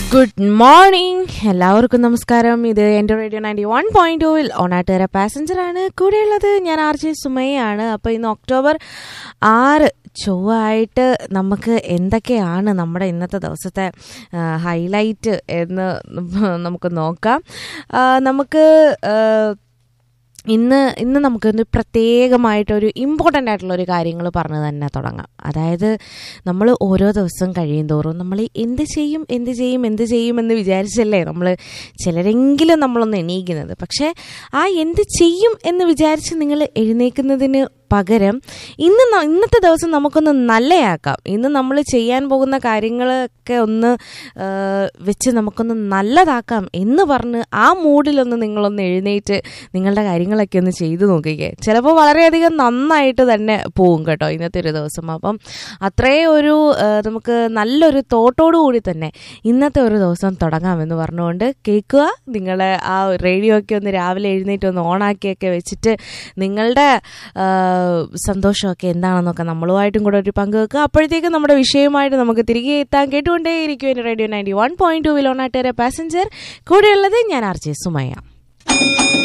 good morning എല്ലാവർക്കും നമസ്കാരം ഇത് എൻ്റെ റേഡിയോ നയൻറ്റി വൺ പോയിന്റ് ടൂവിൽ ഓണാട്ടുകര പാസഞ്ചർ ആണ് കൂടെയുള്ളത് ഞാൻ ആർ ജെ സുമയാണ് അപ്പോൾ ഇന്ന് ഒക്ടോബർ ആറ് ചൊവ്വായിട്ട് നമുക്ക് എന്തൊക്കെയാണ് നമ്മുടെ ഇന്നത്തെ ദിവസത്തെ ഹൈലൈറ്റ് എന്ന് നമുക്ക് നോക്കാം ആ, നമുക്ക് ആ, ഇന്ന് ഇന്ന് നമുക്കൊന്ന് പ്രത്യേകമായിട്ടൊരു ഇമ്പോർട്ടൻ്റ് ആയിട്ടുള്ള ഒരു കാര്യങ്ങൾ പറഞ്ഞു തന്നെ തുടങ്ങാം അതായത് നമ്മൾ ഓരോ ദിവസം കഴിയും തോറും നമ്മൾ എന്ത് ചെയ്യും എന്ത് ചെയ്യും എന്ത് ചെയ്യും എന്ന് വിചാരിച്ചല്ലേ നമ്മൾ ചിലരെങ്കിലും നമ്മളൊന്ന് എണീക്കുന്നത് പക്ഷേ ആ എന്ത് ചെയ്യും എന്ന് വിചാരിച്ച് നിങ്ങൾ എഴുന്നേൽക്കുന്നതിന് പകരം ഇന്ന് ന- ഇന്നത്തെ ദിവസം നമുക്കൊന്ന് നല്ലയാക്കാം ഇന്ന് നമ്മൾ ചെയ്യാൻ പോകുന്ന കാര്യങ്ങളൊക്കെ ഒന്ന് ആ, വെച്ച് നമുക്കൊന്ന് നല്ലതാക്കാം എന്ന് പറഞ്ഞ് ആ മൂഡിലൊന്ന് നിങ്ങളൊന്ന് എഴുന്നേറ്റ് നിങ്ങളുടെ കാര്യങ്ങളൊക്കെ ഒന്ന് ചെയ്തു നോക്കിക്കേ ചിലപ്പോൾ വളരെയധികം നന്നായിട്ട് തന്നെ പോകും കേട്ടോ ഇന്നത്തെ ഒരു ദിവസം അപ്പം അത്രയും ഒരു ആ, നമുക്ക് നല്ലൊരു തോട്ടോടു കൂടി തന്നെ ഇന്നത്തെ ഒരു ദിവസം തുടങ്ങാമെന്ന് പറഞ്ഞുകൊണ്ട് കേൾക്കുക നിങ്ങളെ ആ റേഡിയോ ഒക്കെ ഒന്ന് രാവിലെ എഴുന്നേറ്റ് ഒന്ന് ഓണാക്കിയൊക്കെ വെച്ചിട്ട് നിങ്ങളുടെ ആ, സന്തോഷമൊക്കെ എന്താണെന്നൊക്കെ നമ്മളുമായിട്ടും കൂടെ ഒരു പങ്കുവെക്കുക അപ്പോഴത്തേക്കും നമ്മുടെ വിഷയമായിട്ട് നമുക്ക് തിരികെ എത്താൻ കേട്ടുകൊണ്ടേയിരിക്കും എൻ്റെ radio ninety one point two വിലോണാട്ടേരെ പാസഞ്ചർ കൂടെയുള്ളത് ഞാൻ ആർ ജെ സുമയ്യ